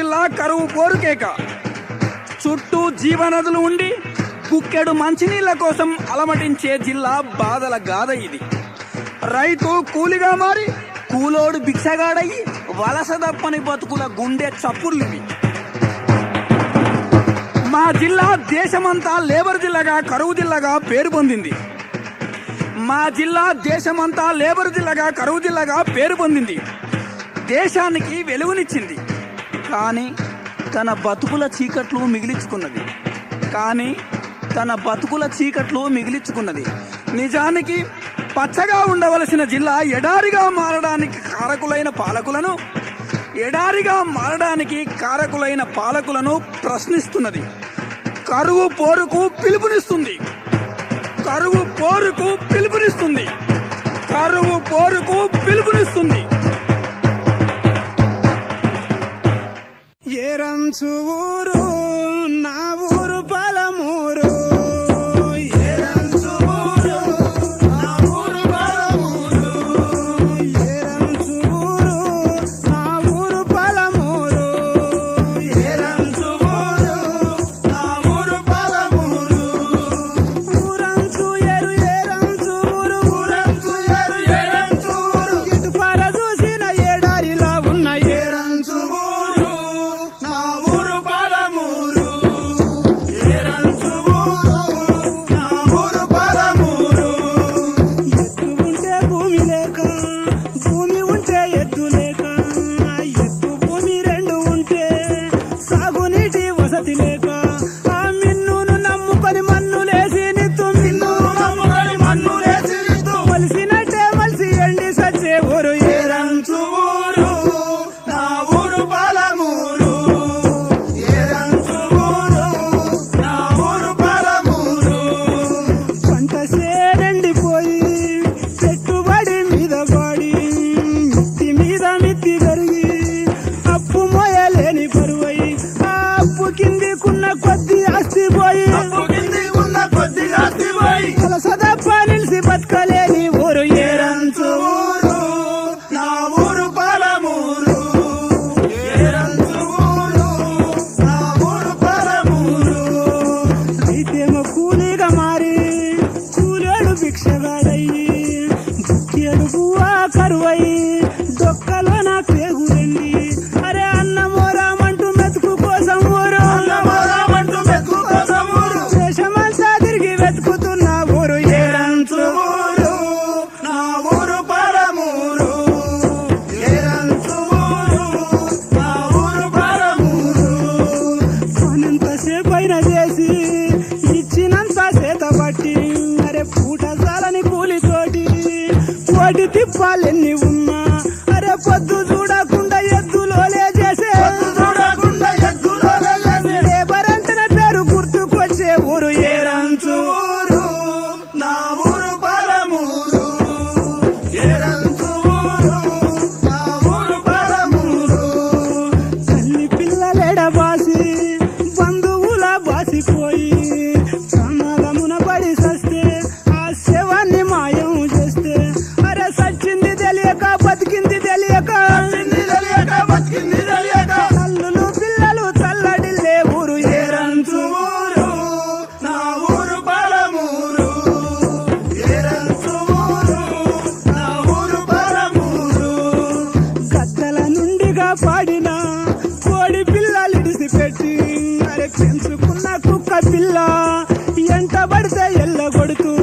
జిల్లా కరువు పోరుకేక చుట్టూ జీవనదులు ఉండి కుక్కెడు మంచినీళ్ల కోసం అలమటించే జిల్లా బాధల గాథ ఇది రైతు కూలిగా మారి కూలోడు భిక్షగాడయి వలస దప్పని బతుకుల గుండె చప్పుర్లివి మా జిల్లా దేశమంతా లేబర్ జిల్లాగా కరువు జిల్లాగా పేరు పొందింది మా జిల్లా దేశమంతా లేబర్ జిల్లాగా కరువు జిల్లాగా పేరు పొందింది దేశానికి వెలుగునిచ్చింది కానీ తన బతుకుల చీకట్లు మిగిలించుకున్నది కానీ తన బతుకుల చీకట్లు మిగిలించుకున్నది నిజానికి పచ్చగా ఉండవలసిన జిల్లా ఎడారిగా మారడానికి కారకులైన పాలకులను ఎడారిగా మారడానికి కారకులైన పాలకులను ప్రశ్నిస్తున్నది కరువు పోరుకు పిలుపునిస్తుంది కరువు పోరుకు పిలుపునిస్తుంది కరువు పోరుకు పిలుపునిస్తుంది ఏరంచు ఊరు నా ఊరు పలమూరు ఏరంచు ఊరు నా ఊరు పలమూరు ఏరంచు ఊరు నా ఊరు పలమూరు ఏరంచు ఊరు నా ఊరు పలమూరు ఊరంచు ఎరు ఏరంచు ఊరు ఊరంచు ఎరు ఏరంచు ఊరు ఇటు పర చూసిన ఏడారిలా ఉన్న ఏరంచు ఊరు నా ఊరు పలమూరు ఏరంచు ఊరు నా ఊరు పలమూరు ఎత్తు ఉంటే భూమి లేక భూమి ఉంటే ఎత్తు లేక ఎత్తు భూమి రెండు ఉంటే సాగునీటి వసతి లేక ఆ మిన్నును నమ్ముకొని మన్ను లేసి నిత్తు మిన్నును నమ్ముకొని మన్ను లేసి నిత్తు మలిసినట్టే మలిసి ఎండి సచ్చే ఊరు ఏరంచు ఊరు నా ఊరు పాలమూరు ఏరంచు ఊరు నా ఊరు పాలమూరు పంట సేరెండిపోయి పెట్టుబడి మీద పడి మిత్తి మీద మిత్తి పెరిగి అప్పు మోయలేని పరువై ఆ అప్పు కిందికున్న కొద్ది ఆస్తి పోయి అప్పు కిందికున్న కొద్ది ఆస్తి పోయి సదప్ప నిలిసి బతకలేని ఊరు ఏరంచు ఊరు నా ఊరు పాలమూరు ఏరంచు ఊరు నా ఊరు పాలమూరు అయితేమో కూలీగా మారి కూలేడు భిక్షగాడయ్యి బుక్కేడు పువ్వా కరువయి డొక్కలో నా పేగురండి అరే అన్నమో రామంటూ మెతుకు కోసం ఊరు రామంటూ మెతుకు కోసం ఊరు దేశమంతా తిరిగి వెతుకుతున్న ఊరు ఏరంచు ఊరు నా ఊరు పరమూరు ఏరంచు ఊరు నా ఊరు పరమూరు పనంతసేపు అయినా చేసి ఇచ్చినంత చేత పట్టి అరే పూట చాలని కూలితోటి కోటి తిప్పాలెన్ని ఉన్నా అరే పొద్దు చూడకుండా ఎద్దులోలే చేసే చూడకుండా ఎద్దులోలే చేసే లేబర్ అంటన పేరు గుర్తుకొచ్చే ఊరు ఏరంచు ఊరు నా ఊరు పరమూరు ఏరంచు ఊరు నా ఊరు పరమూరు తల్లి పిల్లలేడ బాసి బంధువుల బాసిపోయి ప్రమాదమున పడి సస్తే ఆ శవాన్ని మాయం చేస్తే అరే సచ్చింది తెలియక బతికింది తెలియక తెలియక బతికింది తెలియక తల్లులు పిల్లలు చల్లడిల్లే ఊరు ఏరంచు ఊరు నా ఊరు పాలమూరు ఏరంచు ఊరు నా ఊరు పాలమూరు గద్దల నుండిగా పాడిన కోడి పిల్లలిడిసి పెట్టి అరే పెంచుకున్న కుక్క పిల్ల ఎంట పడితే ఎల్ల కొడుతూ